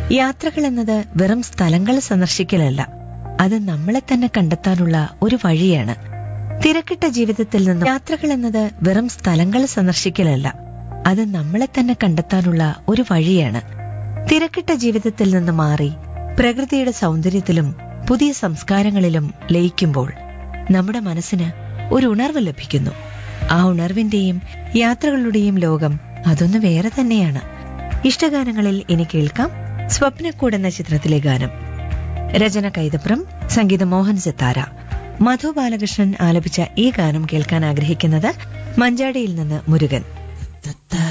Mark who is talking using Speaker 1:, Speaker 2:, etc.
Speaker 1: യാത്രകൾ എന്നത് വെറും സ്ഥലങ്ങൾ സന്ദർശിക്കലല്ല അത് നമ്മളെ തന്നെ കണ്ടെത്താനുള്ള ഒരു വഴിയാണ് തിരക്കിട്ട ജീവിതത്തിൽ നിന്ന് യാത്രകൾ എന്നത് വെറും സ്ഥലങ്ങൾ സന്ദർശിക്കലല്ല അത് നമ്മളെ തന്നെ കണ്ടെത്താനുള്ള ഒരു വഴിയാണ് തിരക്കിട്ട ജീവിതത്തിൽ നിന്ന് മാറി പ്രകൃതിയുടെ സൗന്ദര്യത്തിലും പുതിയ സംസ്കാരങ്ങളിലും ലയിക്കുമ്പോൾ നമ്മുടെ മനസ്സിന് ഒരു ഉണർവ് ലഭിക്കുന്നു ആ ഉണർവിന്റെയും യാത്രകളുടെയും ലോകം അതൊന്ന് വേറെ തന്നെയാണ് ഇഷ്ടഗാനങ്ങളിൽ ഇനി കേൾക്കാം സ്വപ്നക്കൂട് എന്ന ചിത്രത്തിലെ ഗാനം രചന കൈതപ്രം സംഗീതം മോഹൻ സിത്താര മധു ബാലകൃഷ്ണൻ ആലപിച്ച ഈ ഗാനം കേൾക്കാൻ ആഗ്രഹിക്കുന്നത് മഞ്ചാടിയിൽ നിന്ന് മുരുകൻ